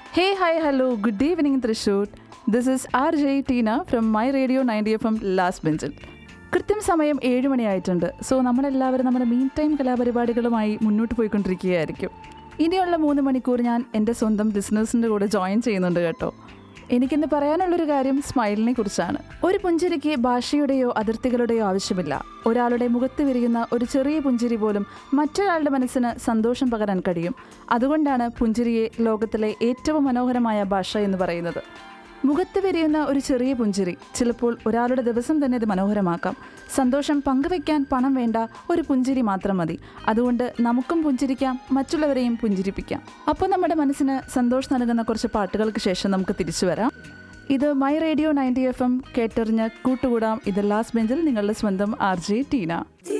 hey hi hello good evening Thrissur this is R J Teena from my radio ninety F M last ബെഞ്ചിൽ കൃത്യം സമയം ഏഴ് മണിയായിട്ടുണ്ട് so നമ്മളെല്ലാവരും നമ്മുടെ മീൻ ടൈം കലാപരിപാടികളുമായി മുന്നോട്ട് പോയിക്കൊണ്ടിരിക്കുകയായിരിക്കും ഇനിയുള്ള മൂന്ന് മണിക്കൂർ ഞാൻ എൻ്റെ സ്വന്തം ബിസിനസ്സിൻ്റെ കൂടെ ജോയിൻ ചെയ്യുന്നുണ്ട് കേട്ടോ എനിക്കിന്ന് പറയാനുള്ളൊരു കാര്യം സ്മൈലിനെ കുറിച്ചാണ് ഒരു പുഞ്ചിരിക്ക് ഭാഷയുടെയോ അതിർത്തികളുടെയോ ആവശ്യമില്ല ഒരാളുടെ മുഖത്ത് വിരിയുന്ന ഒരു ചെറിയ പുഞ്ചിരി പോലും മറ്റൊരാളുടെ മനസ്സിന് സന്തോഷം പകരാൻ കഴിയും അതുകൊണ്ടാണ് പുഞ്ചിരിയെ ലോകത്തിലെ ഏറ്റവും മനോഹരമായ ഭാഷ എന്ന് പറയുന്നത് മുഖത്ത് വിരിയുന്ന ഒരു ചെറിയ പുഞ്ചിരി ചിലപ്പോൾ ഒരാളുടെ ദിവസം തന്നെ ഇത് മനോഹരമാക്കാം സന്തോഷം പങ്കുവയ്ക്കാൻ പണം വേണ്ട ഒരു പുഞ്ചിരി മാത്രം മതി അതുകൊണ്ട് നമുക്കും പുഞ്ചിരിക്കാം മറ്റുള്ളവരെയും പുഞ്ചിരിപ്പിക്കാം അപ്പോൾ നമ്മുടെ മനസ്സിന് സന്തോഷം നൽകുന്ന കുറച്ച് പാട്ടുകൾക്ക് ശേഷം നമുക്ക് തിരിച്ചു വരാം ഇത് my radio ninety F M കേട്ടറിഞ്ഞ് കൂട്ടുകൂടാം ഇത് ലാസ്റ്റ് ബെഞ്ചിൽ നിങ്ങളുടെ സ്വന്തം ആർ ജെ ടീന